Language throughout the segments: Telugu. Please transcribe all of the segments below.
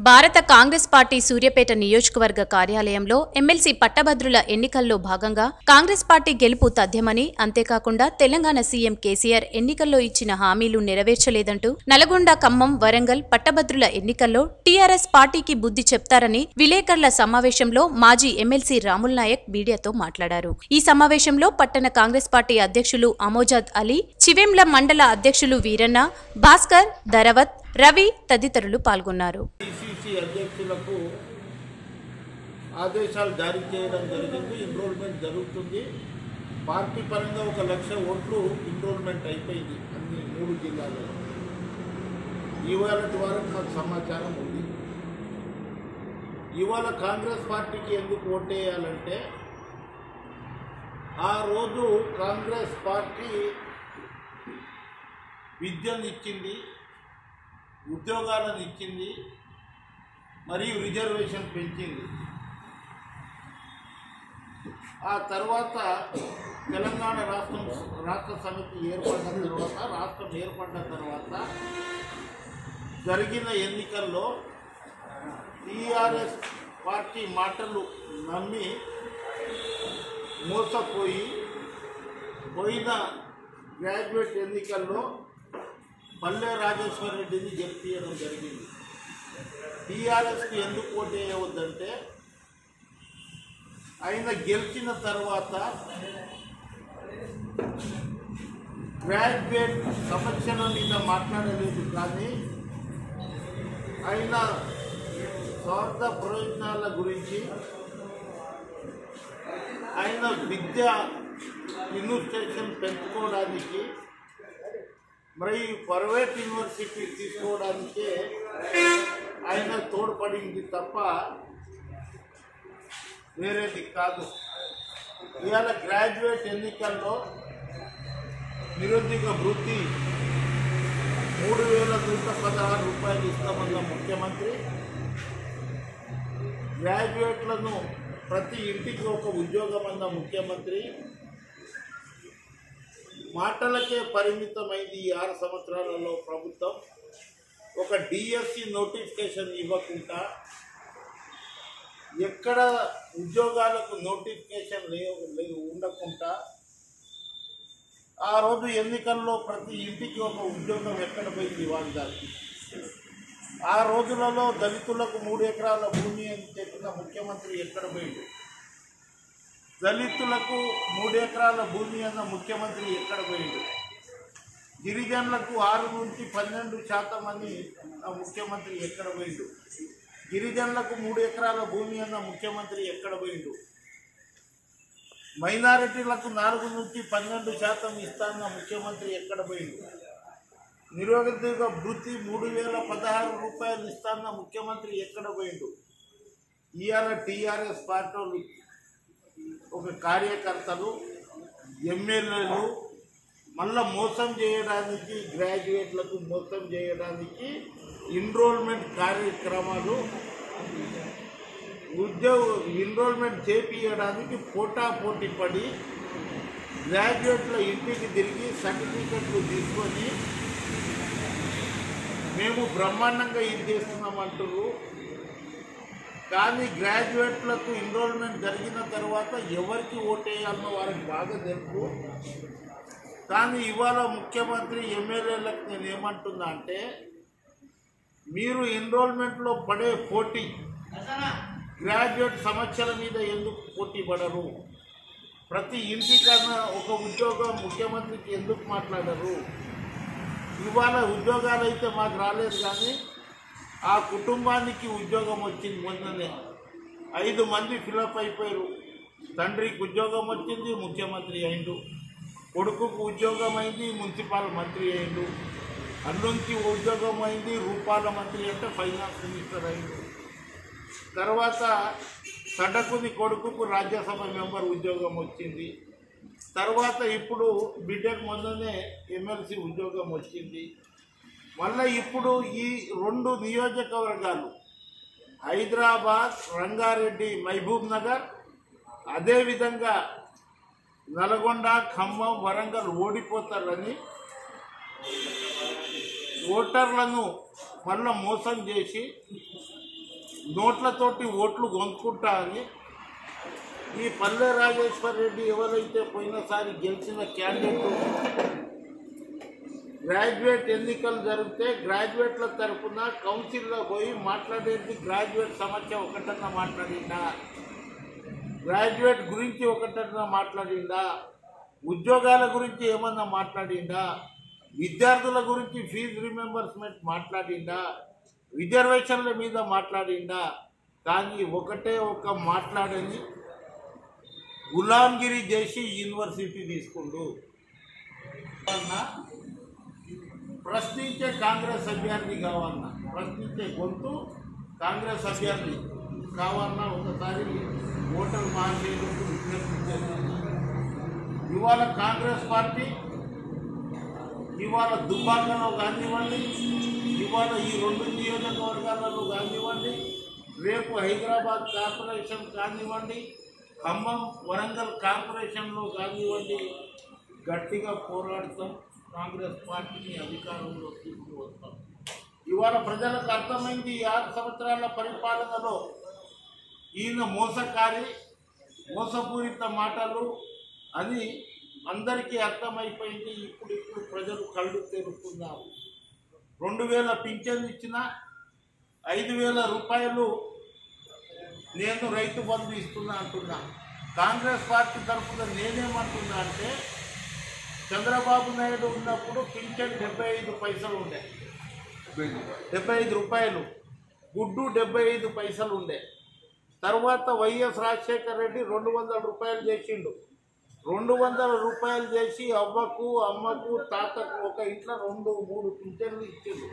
భారత కాంగ్రెస్ పార్టీ సూర్యాపేట నియోజకవర్గ కార్యాలయంలో ఎమ్మెల్సీ పట్టభద్రుల ఎన్నికల్లో భాగంగా కాంగ్రెస్ పార్టీ గెలుపు తథ్యమని అంతేకాకుండా తెలంగాణ సీఎం కేసీఆర్ ఎన్నికల్లో ఇచ్చిన హామీలు నెరవేర్చలేదంటూ నల్గొండ ఖమ్మం వరంగల్ పట్టభద్రుల ఎన్నికల్లో టీఆర్ఎస్ పార్టీకి బుద్ధి చెప్తారని విలేకరుల సమావేశంలో మాజీ ఎమ్మెల్సీ రాముల్ నాయక్ మీడియాతో మాట్లాడారు ఈ సమావేశంలో పట్టణ కాంగ్రెస్ పార్టీ అధ్యక్షులు అమోజాద్ అలీ చివెంల మండల అధ్యక్షులు వీరన్న భాస్కర్ ధరవత్ రవి తదితరులు పాల్గొన్నారు పిసిసి అధ్యక్షులకు ఆదేశాలు జారీ చేయడం జరిగింది ఎన్రోల్మెంట్ జరుగుతుంది పార్టీ పరంగా ఒక లక్ష ఓట్లు ఎన్రోల్మెంట్ అయిపోయింది అన్ని మూడు జిల్లాల్లో ఇవాళ వరకు మాకు సమాచారం ఉంది ఇవాళ కాంగ్రెస్ పార్టీకి ఎందుకు ఓటేయాలంటే ఆ రోజు కాంగ్రెస్ పార్టీ విద్యను ఇచ్చింది ఉద్యోగాలను ఇచ్చింది మరియు రిజర్వేషన్ పెంచింది ఆ తర్వాత తెలంగాణ రాష్ట్రం రాష్ట్ర సమితి ఏర్పడిన తర్వాత రాష్ట్రం ఏర్పడిన తర్వాత జరిగిన ఎన్నికల్లో టీఆర్ఎస్ పార్టీ మాటలు నమ్మి మోసపోయి పోయిన గ్రాడ్యుయేట్ ఎన్నికల్లో పల్లె రాజేశ్వర రెడ్డిని గెలిపించడం జరిగింది టీఆర్ఎస్కి ఎందుకు ఓటు వేయవద్దంటే ఆయన గెలిచిన తర్వాత గ్రాడ్యుయేట్ సమస్యల మీద మాట్లాడలేదు కానీ ఆయన స్వార్థ ప్రయోజనాల గురించి ఆయన విద్య ఇన్వెస్టేషన్ పెంచుకోవడానికి మరి ప్రైవేట్ యూనివర్సిటీ తీసుకోవడానికే ఆయన తోడ్పడింది తప్ప వేరేది కాదు ఇవాళ గ్రాడ్యుయేట్ ఎన్నికల్లో నిరుద్యోగ వృత్తి మూడు వేల నూట పదహారు రూపాయలు ఇస్తామన్న ముఖ్యమంత్రి గ్రాడ్యుయేట్లను ప్రతి ఇంటికి ఒక ఉద్యోగం అన్న ముఖ్యమంత్రి మాటలకే పరిమితమైంది ఈ ఆరు సంవత్సరాలలో ప్రభుత్వం ఒక డిఎస్సి నోటిఫికేషన్ ఇవ్వకుండా ఎక్కడ ఉద్యోగాలకు నోటిఫికేషన్ లేవు లేవు ఉండకుండా ఆ రోజు ఎన్నికల్లో ప్రతి ఇంటికి ఒక ఉద్యోగం ఎక్కడ పోయింది వాళ్ళ దానికి ఆ రోజులలో దళితులకు మూడు ఎకరాల భూమి అని చెప్పిన ముఖ్యమంత్రి ఎక్కడ పోయింది దళితులకు మూడు ఎకరాల భూమి అన్న ముఖ్యమంత్రి ఎక్కడ పోయిండు గిరిజనులకు ఆరు నుంచి పన్నెండు శాతం అని ఆ ముఖ్యమంత్రి ఎక్కడ పోయిండు గిరిజనులకు మూడు ఎకరాల భూమి అన్న ముఖ్యమంత్రి ఎక్కడ పోయిండు మైనారిటీలకు నాలుగు నుంచి పన్నెండు శాతం ఇస్తాన్న ముఖ్యమంత్రి ఎక్కడ పోయిండు నిరుద్యోగ వృత్తి మూడు వేల పదహారు రూపాయలు ఇస్తాన్న ముఖ్యమంత్రి ఎక్కడ పోయిండు ఇవాళ టీఆర్ఎస్ పార్టీ వాళ్ళు ఒక కార్యకర్తలు ఎమ్మెల్యేలు మళ్ళా మోసం చేయడానికి గ్రాడ్యుయేట్లకు మోసం చేయడానికి ఎన్రోల్మెంట్ కార్యక్రమాలు ఉద్యోగ ఎన్రోల్మెంట్ చేపించడానికి పోటా పోటీ పడి గ్రాడ్యుయేట్ల ఇంటికి తిరిగి సర్టిఫికెట్లు తీసుకొని మేము బ్రహ్మాండంగా ఇది చేస్తున్నామంటారు కానీ గ్రాడ్యుయేట్లకు ఎన్రోల్మెంట్ జరిగిన తర్వాత ఎవరికి ఓటేయాలనో వారికి బాగా తెలుసు కానీ ఇవాళ ముఖ్యమంత్రి ఎమ్మెల్యేలకు నేను ఏమంటున్నా అంటే మీరు ఎన్రోల్మెంట్లో పడే పోటీ గ్రాడ్యుయేట్ సమస్యల మీద ఎందుకు పోటీ పడరు ప్రతి ఇంటికన్నా ఒక ఉద్యోగం ముఖ్యమంత్రికి ఎందుకు మాట్లాడరు ఇవాళ ఉద్యోగాలు అయితే మాకు రాలేదు కానీ ఆ కుటుంబానికి ఉద్యోగం వచ్చింది మొన్ననే ఐదు మంది ఫిలప్ అయిపోయారు తండ్రికి ఉద్యోగం వచ్చింది ముఖ్యమంత్రి అయిండు కొడుకుకు ఉద్యోగం అయింది మున్సిపల్ మంత్రి అయిండు అల్లునికి ఉద్యోగం అయింది రూపాల మంత్రి అంటే ఫైనాన్స్ మినిస్టర్ అయిండు తర్వాత సడకుని కొడుకుకు రాజ్యసభ మెంబర్ ఉద్యోగం వచ్చింది తర్వాత ఇప్పుడు బిడ్డకు మొన్ననే ఎమ్మెల్సీ ఉద్యోగం వచ్చింది మళ్ళీ ఇప్పుడు ఈ రెండు నియోజకవర్గాలు హైదరాబాద్ రంగారెడ్డి మహబూబ్ నగర్ అదేవిధంగా నల్గొండ ఖమ్మం వరంగల్ ఓడిపోతారని ఓటర్లను మళ్ళా మోసం చేసి నోట్లతోటి ఓట్లు కొనుక్కుంటా అని ఈ పల్లె రాజేశ్వర్ రెడ్డి ఎవరైతే పోయినసారి గెలిచిన క్యాండిడేట్ గ్రాడ్యుయేట్ ఎన్నికలు జరిగితే గ్రాడ్యుయేట్ల తరఫున కౌన్సిల్లో పోయి మాట్లాడేది గ్రాడ్యుయేట్ సమస్య ఒకటన్నా మాట్లాడిందా గ్రాడ్యుయేట్ గురించి ఒకటన్నా మాట్లాడిందా ఉద్యోగాల గురించి ఏమన్నా మాట్లాడిందా విద్యార్థుల గురించి ఫీజు రిమెంబర్స్మెంట్ మాట్లాడిందా రిజర్వేషన్ల మీద మాట్లాడిందా కానీ ఒకటే ఒక మాట్లాడని గులాంగిరి చేసి యూనివర్సిటీ తీసుకుండు అన్నా ప్రశ్నించే కాంగ్రెస్ అభ్యర్థి కావాలన్నా ప్రశ్నించే గొంతు కాంగ్రెస్ అభ్యర్థి కావాలన్నా ఒకసారి ఓటర్ మహాశయులకు విజ్ఞప్తి చేస్తున్నా ఇవాళ కాంగ్రెస్ పార్టీ ఇవాళ దుబ్బాకలో కానివ్వండి ఇవాళ ఈ రెండు నియోజకవర్గాలలో కానివ్వండి రేపు హైదరాబాద్ కార్పొరేషన్ కానివ్వండి ఖమ్మం వరంగల్ కార్పొరేషన్లో కానివ్వండి గట్టిగా పోరాడతాం కాంగ్రెస్ పార్టీని అధికారంలో తీసుకువస్తాం ఇవాళ ప్రజలకు అర్థమైంది ఈ ఆరు సంవత్సరాల పరిపాలనలో ఈయన మోసకారి మోసపూరిత మాటలు అని అందరికీ అర్థమైపోయింది ఇప్పుడు ఇప్పుడు ప్రజలు కళ్ళు తెరుస్తున్నారు రెండు వేల పింఛన్ ఇచ్చిన ఐదు వేల రూపాయలు నేను రైతు బంధు ఇస్తున్నా అంటున్నా కాంగ్రెస్ పార్టీ తరఫున నేనేమంటున్నా అంటే చంద్రబాబు నాయుడు ఉన్నప్పుడు పింఛన్ డెబ్బై ఐదు పైసలు ఉండే డెబ్బై ఐదు రూపాయలు గుడ్డు డెబ్బై ఐదు పైసలు ఉండే తర్వాత వైఎస్ రాజశేఖర రెడ్డి రెండు వందల రూపాయలు చేసిండు రెండు వందల రూపాయలు చేసి అవ్వకు అమ్మకు తాతకు ఒక ఇంట్లో రెండు మూడు పింఛన్లు ఇచ్చిండు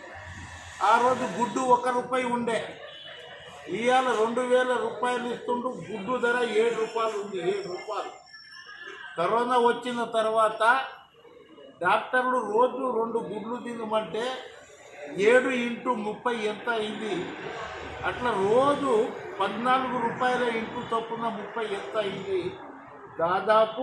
ఆ రోజు గుడ్డు ఒక రూపాయి ఉండే ఇవాళ రెండు వేల రూపాయలు ఇస్తుండు గుడ్డు ధర ఏడు రూపాయలు ఉంది ఏడు రూపాయలు కరోనా వచ్చిన తర్వాత డాక్టర్లు రోజు రెండు గుడ్లు తినమంటే ఏడు ఇంటూ ముప్పై ఎంత అయింది అట్లా రోజు పద్నాలుగు రూపాయల ఇంటూ చొప్పున ముప్పై ఎంత అయింది దాదాపు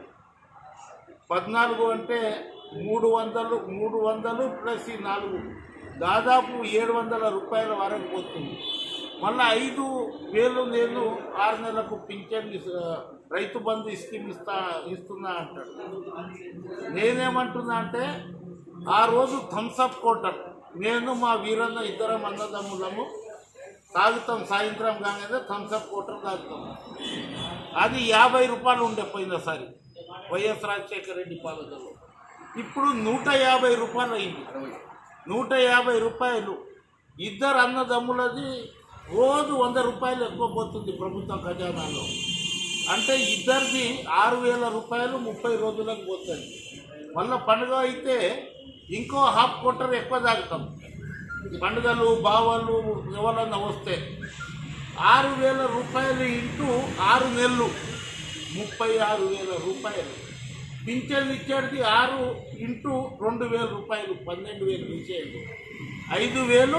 పద్నాలుగు అంటే మూడు వందలు మూడు వందలు ప్లస్ ఈ నాలుగు దాదాపు ఏడు వందల రూపాయల వరకు పోతుంది మళ్ళీ ఐదు వేలు నేను ఆరు నెలలకు పింఛన్ ఇస్- రైతు బంధు స్కీమ్ ఇస్తా ఇస్తున్నా అంటాడు నేనేమంటున్నా అంటే ఆ రోజు థమ్సప్ కోటర్ నేను మా వీరన్న ఇద్దరం అన్నదమ్ములము తాగుతాం సాయంత్రం కాగానే థమ్సప్ కోటర్ తాగుతాం అది యాభై రూపాయలు ఉండే పోయినసారి వైఎస్ రాజశేఖర రెడ్డి పాలనలో ఇప్పుడు నూట యాభై రూపాయలు అయింది నూట యాభై రూపాయలు ఇద్దరు అన్నదమ్ములది రోజు వంద రూపాయలు ఎక్కువ పోతుంది ప్రభుత్వ ఖజానాలో అంటే ఇద్దరిది ఆరు వేల రూపాయలు ముప్పై రోజులకు పోతుంది మళ్ళీ పండుగ అయితే ఇంకో హాఫ్ క్వార్టర్ ఎక్కువ తాగుతాం పండుగలు బావలు ఎవరన్నా వస్తే ఆరు వేల రూపాయలు ఇంటూ ఆరు నెలలు ముప్పై ఆరు వేల రూపాయలు పింఛన్ ఇచ్చేది ఆరు ఇంటూ రెండు వేల రూపాయలు పన్నెండు వేలు ఇచ్చేది ఐదు వేలు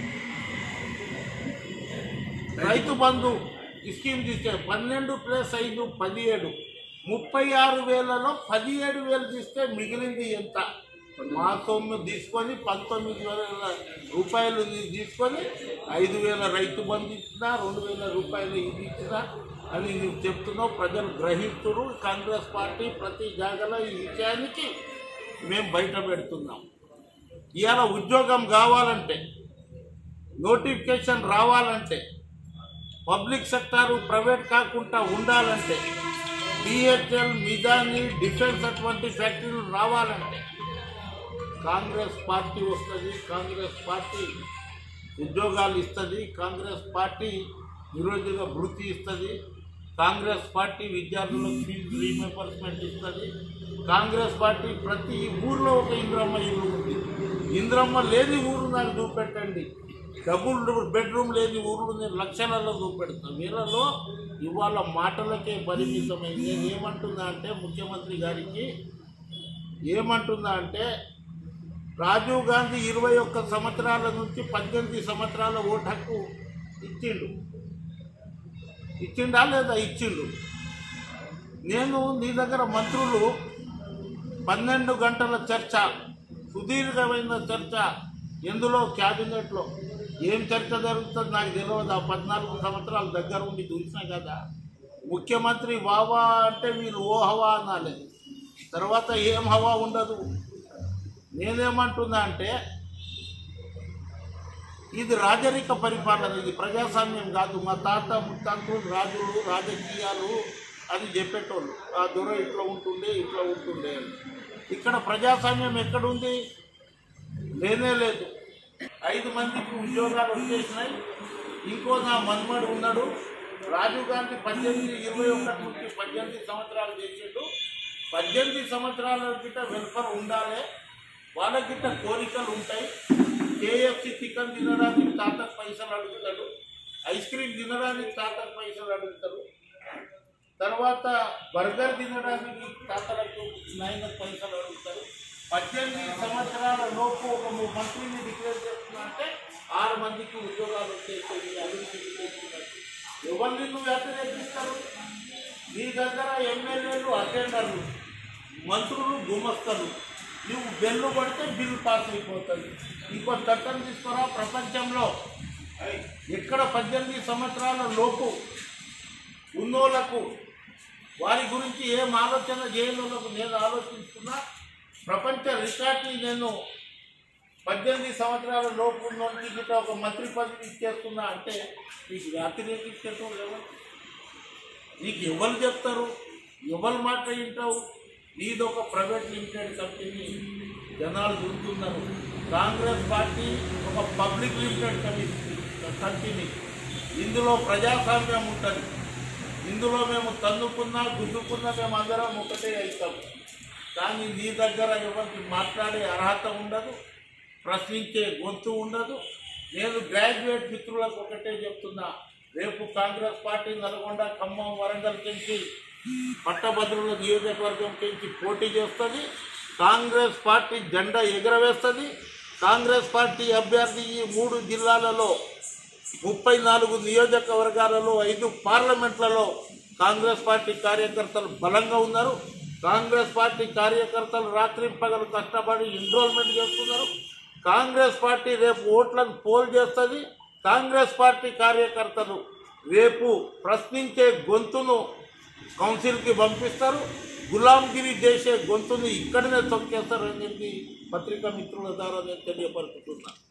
రైతు బంధు స్కీమ్ తీస్తే పన్నెండు ప్లస్ ఐదు పదిహేడు ముప్పై ఆరు వేలలో పదిహేడు వేలు తీస్తే మిగిలింది ఎంత మా సొమ్ము తీసుకొని పంతొమ్మిది వేల రూపాయలు తీసుకొని ఐదు వేల రైతు బంధు ఇచ్చినా రెండు వేల రూపాయలు ఇది ఇచ్చినా అని నువ్వు చెప్తున్నావు ప్రజలు గ్రహిస్తున్నారు కాంగ్రెస్ పార్టీ ప్రతి జాగాలో ఈ విషయానికి మేము బయట పెడుతున్నాం ఇవాళ ఉద్యోగం కావాలంటే నోటిఫికేషన్ రావాలంటే పబ్లిక్ సెక్టారు ప్రైవేట్ కాకుండా ఉండాలంటే బిహెచ్ఎల్ మిదాని డిఫెన్స్ అటువంటి ఫ్యాక్టరీలు రావాలంటే కాంగ్రెస్ పార్టీ వస్తుంది కాంగ్రెస్ పార్టీ ఉద్యోగాలు ఇస్తుంది కాంగ్రెస్ పార్టీ నిరుద్యోగ భృతి ఇస్తుంది కాంగ్రెస్ పార్టీ విద్యార్థులకు ఫీజు రీమెంబర్స్మెంట్ ఇస్తుంది కాంగ్రెస్ పార్టీ ప్రతి ఊర్లో ఒక ఇంద్రమ్మ ఇల్లు ఉంది ఇంద్రమ్మ లేని ఊరు నాకు చూపెట్టండి డబుల్ బెడ్రూమ్ లేని ఊర్లు నేను లక్షలలో చూపెడతాను వీళ్ళలో ఇవాళ మాటలకే పరిమితమైంది నేను ఏమంటున్నా అంటే ముఖ్యమంత్రి గారికి ఏమంటున్నా అంటే రాజీవ్ గాంధీ ఇరవై ఒక్క సంవత్సరాల నుంచి పద్దెనిమిది సంవత్సరాల ఓటు హక్కు ఇచ్చిండు ఇచ్చిండా లేదా ఇచ్చిండు నేను నీ దగ్గర మంత్రులు పన్నెండు గంటల చర్చ సుదీర్ఘమైన చర్చ ఎందులో క్యాబినెట్లో ఏం చర్చ జరుగుతుంది నాకు తెలియదు ఆ పద్నాలుగు సంవత్సరాల దగ్గర ఉండి చూసినా కదా ముఖ్యమంత్రి వావా అంటే మీరు ఓ హవా అనాలి తర్వాత ఏం హవా ఉండదు నేనేమంటున్నా అంటే ఇది రాజరిక పరిపాలన ఇది ప్రజాస్వామ్యం కాదు మా తాత ముత్తాంతులు రాజులు రాజకీయాలు అని చెప్పేటోళ్ళు ఆ దొర ఇట్లా ఉంటుండే ఇట్లా ఉంటుండే అని ఇక్కడ ప్రజాస్వామ్యం ఎక్కడుంది లేనే లేదు ఐదు మందికి ఉద్యోగాలు వచ్చేసినాయి ఇంకో నా మన్మడు ఉన్నాడు రాజీవ్ గాంధీ పద్దెనిమిది ఇరవై ఒకటి నుంచి పద్దెనిమిది సంవత్సరాలు చేసిండు పద్దెనిమిది సంవత్సరాల గిట్ట వెల్ఫేర్ ఉండాలి వాళ్ళ గిట్ట కోరికలు ఉంటాయి కేఎఫ్సి చికెన్ తినడానికి తాతకు పైసలు అడుగుతాడు ఐస్ క్రీమ్ తినడానికి తాతకు పైసలు అడుగుతారు తర్వాత బర్గర్ తినడానికి తాతలకు నాయన పైసలు అడుగుతారు పద్దెనిమిది సంవత్సరాల లోపు ఒక ము- మంత్రిని డిక్లేర్ చేస్తున్నా అంటే ఆరు మందికి ఉద్యోగాలు వచ్చేసి అభివృద్ధి చేస్తున్నట్టు ఎవరిని నువ్వు వ్యతిరేకిస్తారు నీ దగ్గర ఎమ్మెల్యేలు అటెండర్లు మంత్రులు గుమస్తలు నువ్వు బెల్లు పడితే బిల్లు పాస్ అయిపోతుంది ఇంకో చట్టం తీసుకురా ప్రపంచంలో ఎక్కడ పద్దెనిమిది సంవత్సరాల లోపు ఉన్నోళ్లకు వారి గురించి ఏం ఆలోచన చేయనులకు నేను ఆలోచిస్తున్నా ప్రపంచ రికార్డ్ని నేను పద్దెనిమిది సంవత్సరాల లోపు ఉన్నోళ్ళకి గిట్ట ఒక మంత్రి పదవి ఇచ్చేస్తున్నా అంటే నీకు వ్యతిరేకించటం ఎవరు నీకు ఎవరు చెప్తారు ఎవరు మాట వింటావు నీది ఒక ప్రైవేట్ లిమిటెడ్ కంపెనీ జనాలు చూస్తున్నారు కాంగ్రెస్ పార్టీ ఒక పబ్లిక్ లిమిటెడ్ కంపెనీ కంపెనీ ఇందులో ప్రజాస్వామ్యం ఉంటుంది ఇందులో మేము తన్నుకున్నా గుద్దుకున్నా మేము అందరం ఒకటే అవుతాం కానీ నీ దగ్గర ఎవరికి మాట్లాడే అర్హత ఉండదు ప్రశ్నించే గొంతు ఉండదు నేను గ్రాడ్యుయేట్ మిత్రులకు ఒకటే చెప్తున్నా రేపు కాంగ్రెస్ పార్టీ నల్గొండ ఖమ్మం వరంగల్ నుంచి పట్టభద్రుల నియోజకవర్గం నుంచి పోటీ చేస్తుంది కాంగ్రెస్ పార్టీ జెండా ఎగరవేస్తుంది కాంగ్రెస్ పార్టీ అభ్యర్థి ఈ మూడు జిల్లాలలో ముప్పై నాలుగు నియోజకవర్గాలలో ఐదు పార్లమెంట్లలో కాంగ్రెస్ పార్టీ కార్యకర్తలు బలంగా ఉన్నారు కాంగ్రెస్ పార్టీ కార్యకర్తలు రాత్రి పగలు కష్టపడి ఎన్రోల్మెంట్ చేస్తున్నారు కాంగ్రెస్ పార్టీ రేపు ఓట్లను పోల్ చేస్తుంది కాంగ్రెస్ పార్టీ కార్యకర్తలు రేపు ప్రశ్నించే గొంతును కౌన్సిల్కి పంపిస్తారు గులాంగిరి చేసే గొంతుని ఇక్కడనే తొక్కేస్తారని చెప్పి పత్రికా మిత్రుల ద్వారా నేను తెలియపరుచుతున్నాను